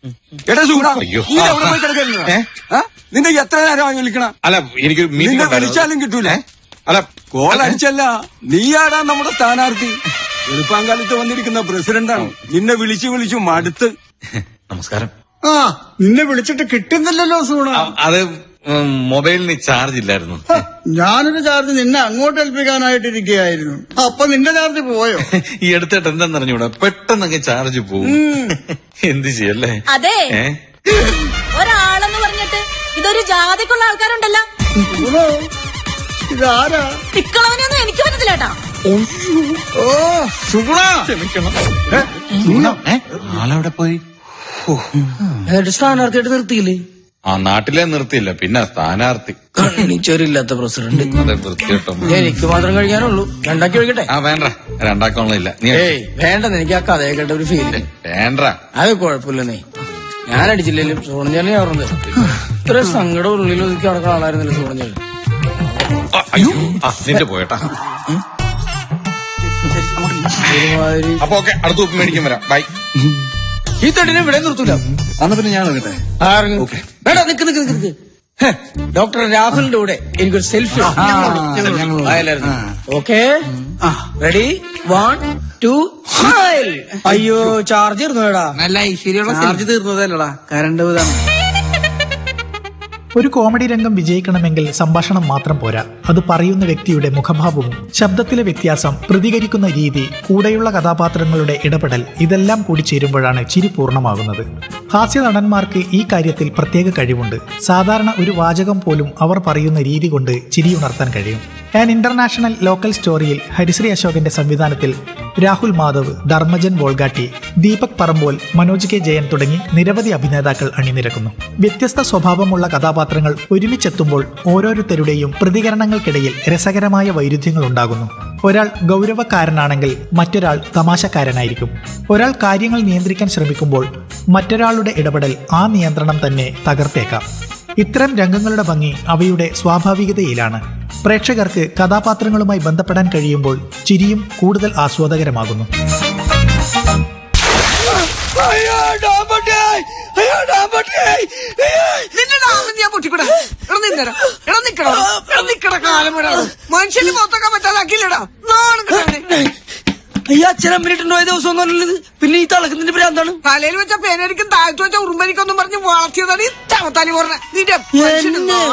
എടാ സൂടാ അയ്യോ. നീ എവിടെ പോയി കിടക്കുന്നു ഏ? നിന്റെ എത്ര നേരമായി വിളിക്കണ അല്ല എനിക്കൊരു മീറ്റിംഗ് നിന്നെ വിളിച്ചാലും കിട്ടൂല അല്ല കോൾ അടിച്ചല്ല നീയാടാ നമ്മുടെ സ്ഥാനാർത്ഥി എളുപ്പാങ്കാലത്ത് വന്നിരിക്കുന്ന പ്രസിഡന്റാണ് നിന്നെ വിളിച്ചു വിളിച്ചു മടുത്ത് നമസ്കാരം ആ നിന്നെ വിളിച്ചിട്ട് കിട്ടുന്നില്ലല്ലോ സൂണ അ- അത് ഉം, മൊബൈലിന് ചാർജ് ഇല്ലായിരുന്നു ഹ, ഞാനൊരു ചാർജ് നിന്നെ അങ്ങോട്ട് ഏൽപ്പിക്കാനായിട്ടിരിക്കുകയായിരുന്നു അപ്പൊ നിന്റെ ചാർജ് പോയോ ഈ എടുത്തിട്ട് എന്താന്ന് അറിഞ്ഞൂടാ പെട്ടെന്നൊക്കെ ചാർജ് പോകും എന്ത് ചെയ്യല്ലേ അതെ ഏ ഒരാളെന്ന് പറഞ്ഞിട്ട് ഇതൊരു ജാതിക്കുള്ള ആൾക്കാരുണ്ടല്ലോ സൂണോ ഇതാരാ ഇക്കളവനെയൊന്നും എനിക്ക് പറ്റത്തില്ല കേട്ടാ ഓ സുഗുണ ആളെവിടെ പോയി എന്നിട്ട് സ്ഥാനാർത്ഥിയായിട്ട് നിർത്തിയില്ലേ ആ നാട്ടിലെ നിർത്തിയില്ല പിന്നെ സ്ഥാനാർത്ഥി കണ്ണിച്ചോരില്ലാത്ത പ്രസിഡന്റ് അതെ വൃത്തികെട്ടോ എനിക്ക് മാത്രം കഴിക്കാനുള്ളൂ രണ്ടാക്കി ഒഴിക്കട്ടെ ആ വേണ്ട രണ്ടാക്കോളം നീ ഏയ് വേണ്ടെന്ന് എനിക്ക് ആ കഥയെ കേട്ട ഒരു ഫീൽ വേണ്ട അത് കുഴപ്പമില്ല നീ ഞാൻ അടിച്ചില്ലേലും സോണഞ്ചാലി പറഞ്ഞത് ഇത്ര സങ്കടം ഉള്ളിൽ ഒതുക്കി നടക്കുന്ന ആളായിരുന്നില്ല സോണഞ്ചാലി ആ, അയ്യോ ആ നിന്റെ പോയട്ടാ ഒരുമാതിരി അപ്പൊ ഓക്കെ അടുത്ത ഉപ്പ് മേടിക്കാൻ വരാം ബൈ ഈ തട്ടിനെ ഇവിടെ നിർത്തൂല അന്ന് പിന്നെ ഞാൻ നോക്കട്ടെ ആ, ഇറങ്ങ്. വേണ്ട നിക്ക് നിക്ക് നിക്ക് നിക്ക് ഹെ, ഡോക്ടർ രാഹുലിന്റെ കൂടെ എനിക്കൊരു selfie okay ready one two smile അയ്യോ ചാർജ് തീർന്നു നല്ല ഐശ്വര്യമുള്ള ചാർജ് തീർന്നതല്ലടാ കരണ്ട് ഇതാണ് ഒരു കോമഡി രംഗം വിജയിക്കണമെങ്കിൽ സംഭാഷണം മാത്രം പോരാ അത് പറയുന്ന വ്യക്തിയുടെ മുഖഭാവവും ശബ്ദത്തിലെ വ്യത്യാസം പ്രതികരിക്കുന്ന രീതി കൂടെയുള്ള കഥാപാത്രങ്ങളുടെ ഇടപെടൽ ഇതെല്ലാം കൂടി ചേരുമ്പോഴാണ് ചിരി പൂർണ്ണമാകുന്നത് ഹാസ്യ നടന്മാർക്ക് ഈ കാര്യത്തിൽ പ്രത്യേക കഴിവുണ്ട് സാധാരണ ഒരു വാചകം പോലും അവർ പറയുന്ന രീതി കൊണ്ട് ചിരിയുണർത്താൻ കഴിയും ആൻ ഇന്റർനാഷണൽ ലോക്കൽ സ്റ്റോറിയിൽ ഹരിശ്രീ അശോകന്റെ സംവിധാനത്തിൽ രാഹുൽ മാധവ് ധർമ്മജൻ വോൾഗാട്ടി ദീപക് പറമ്പോൽ മനോജ് കെ ജയൻ തുടങ്ങി നിരവധി അഭിനേതാക്കൾ അണിനിരക്കുന്നു വ്യത്യസ്ത സ്വഭാവമുള്ള കഥാപാത്രങ്ങൾ ഒരുമിച്ചെത്തുമ്പോൾ ഓരോരുത്തരുടെയും പ്രതികരണങ്ങൾക്കിടയിൽ രസകരമായ വൈരുദ്ധ്യങ്ങൾ ഉണ്ടാകുന്നു ഒരാൾ ഗൗരവക്കാരനാണെങ്കിൽ മറ്റൊരാൾ തമാശക്കാരനായിരിക്കും ഒരാൾ കാര്യങ്ങൾ നിയന്ത്രിക്കാൻ ശ്രമിക്കുമ്പോൾ മറ്റൊരാളുടെ ഇടപെടൽ ആ നിയന്ത്രണം തന്നെ തകർത്തേക്കാം ഇത്തരം രംഗങ്ങളുടെ ഭംഗി അവയുടെ സ്വാഭാവികതയിലാണ് പ്രേക്ഷകർക്ക് കഥാപാത്രങ്ങളുമായി ബന്ധപ്പെടാൻ കഴിയുമ്പോൾ ചിരിയും കൂടുതൽ ആസ്വാദകരമാകുന്നു നിന്റെ ഡാമൻ ഞാൻ പൊട്ടിക്കൂടാ എടാ നിന്നടാ എടാ നിക്കടാ എടാ നിക്കടാ കാലം വരാ മനുഷ്യന് പുറത്തൊക്കെ പറ്റാതാക്കിയില്ലടാ നാണം കിട്ടവനെ ഈ അച്ഛനമ്മനിട്ടുണ്ടോ ദിവസം ഒന്നും അല്ലത് പിന്നെ ഈ തളക്കുന്നതിന്റെ ഭ്രാന്താണ് തലയിൽ വെച്ച പേനരിക്കും താഴ്ത്തു വെച്ച ഉറുമ്പരിക്കൊന്നും പറഞ്ഞ് വളർത്തിയതാണ് ഈ തവത്താലി പറഞ്ഞ നിന്റെ മനുഷ്യന് എന്നെ